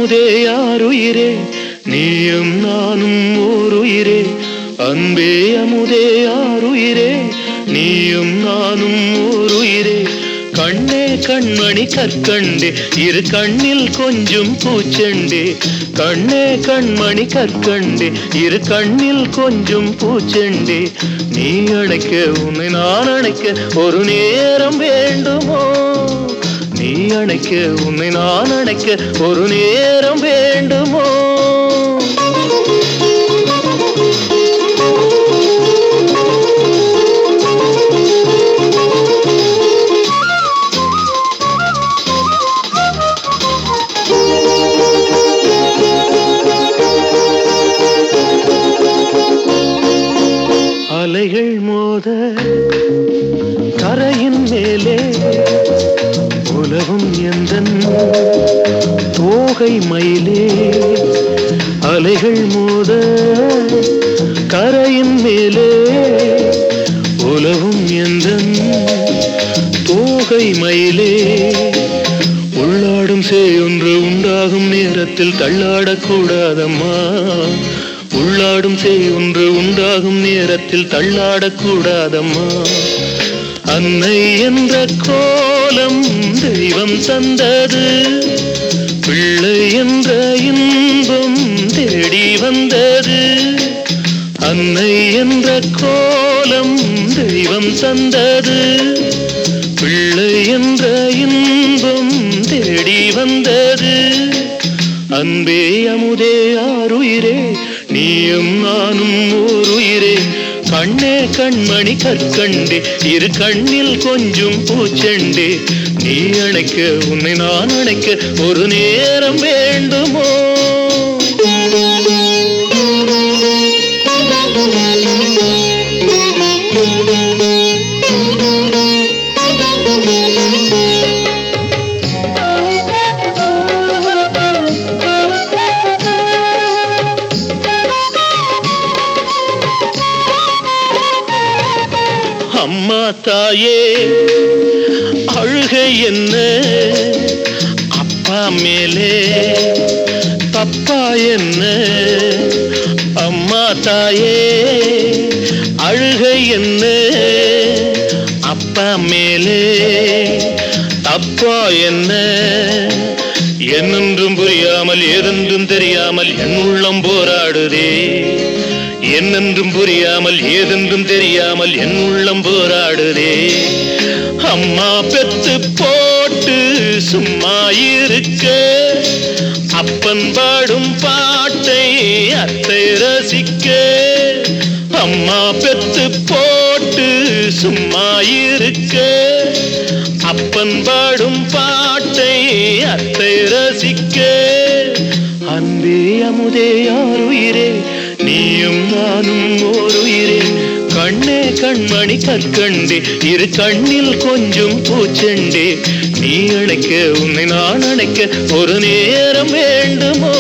அமுதே யாருயிரே நீயும் நானும் ஓருயிரே அன்பே அமுதே யாருயிரே நீயும் நானும் ஓருயிரே கண்ணே கண்மணி கற்கண்டே இரு கண்ணில் கொஞ்சம் பூச்செண்டே கண்ணே கண்மணி கற்கண்டே இரு கண்ணில் கொஞ்சம் பூச்செண்டே நீ அணைக்க உன்னை நான் அணைக்க ஒரு நேரம் வேண்டுமோ நீ அணைக்க உன்னை நான் அணைக்க ஒரு நேரம் வேண்டுமோ அலைகள் மோத கரையின் மேலே உலகம் எந்தன் தோகை மயிலே அலைகள் மோத கரையின் மேலே உலகம் எந்தன் தோகை மயிலே உள்ளாடும் சேயொன்று உண்டாகும் நேரத்தில் தள்ளாடக்கூடாதம்மா உள்ளாடும் சேய் ஒன்று உண்டாகும் நேரத்தில் தள்ளாடக்கூடாதம்மா அன்னை என்ற கோலம் தெய்வம் தந்தது பிள்ளை என்ற இன்பம் தேடி வந்தது அன்னை என்ற கோலம் தெய்வம் தந்தது பிள்ளை என்ற இன்பம் தேடி வந்தது அன்பே அமுதே ஆருயிரே நீயும் நானும் ஓருயிரே கண்ணே கண்மணி கற்கண்டே இரு கண்ணில் கொஞ்சம் பூச்செண்டே நீ அணைக்க உன்னை நான் அணைக்க ஒரு நேரம் வேண்டுமோ அம்மா தாயே அழுகை என்ன அப்பா மேலே தப்பா என்ன அம்மா தாயே அழுகை என்ன அப்பா மேலே தப்பா என்ன என்னென்றும் புரியாமல் ஏதென்றும் தெரியாமல் என் உள்ளம் போராடுதே என்னென்றும் புரியாமல் ஏதென்றும் தெரியாமல் என் உள்ளம் போராடுதே அம்மா பெத்து போட்டு சும்மா இருக்க அப்பன் பாடும் பாட்டை அத்தை ரசிக்க அம்மா பெத்து போட்டு சும்மா இருக்க அப்பன் பாடும் பாட்டை அத்தை ரசிக்க அன்பே அமுதே யாருயிரே நீயும் நானும் ஓருயிரே கண்ணே கண்மணி கற்கண்டே இரு கண்ணில் கொஞ்சம் பூச்செண்டே நீ அணைக்க உன்னை நான் அணைக்க ஒரு நேரம் வேண்டுமோ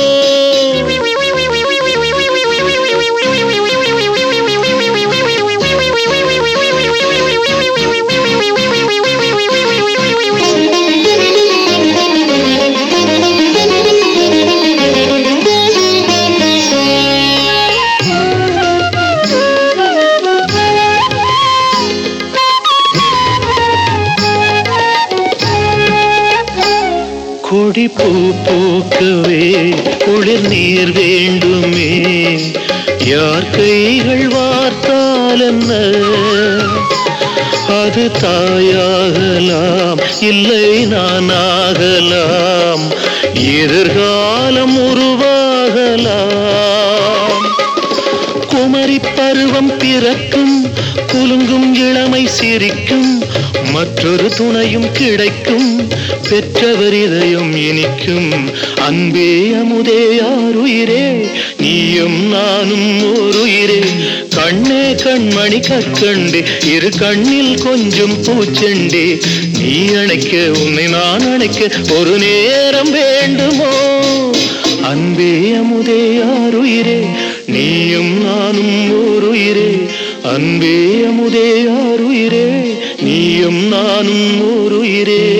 கொடி பூ பூக்கவே குளிர் நீர் வேண்டுமே யார் கைகள் வார்த்தால் என்ன அது தாயாகலாம் இல்லை நான் ஆகலாம் எதிர்காலம் உருவாகலாம் குமரி பருவம் பிறக்கும் குலுங்கும் இளமை சிரிக்கும் மற்றொரு துணையும் கிடைக்கும் பெற்றவர் இதயம் இனிக்கும் அன்பே அமுதே யாருயிரே நீயும் நானும் ஓருயிரே கண்ணே கண்மணி கற்கண்டே இரு கண்ணில் கொஞ்சம் பூச்செண்டே நீ அணைக்க உன்னை நான் அணைக்க ஒரு நேரம் வேண்டுமோ அன்பே அமுதே யாருயிரே நீயும் நானும் ஓருயிரே அன்பே அமுதே யாருயிரே நீயும் நானும் ஓருயிரே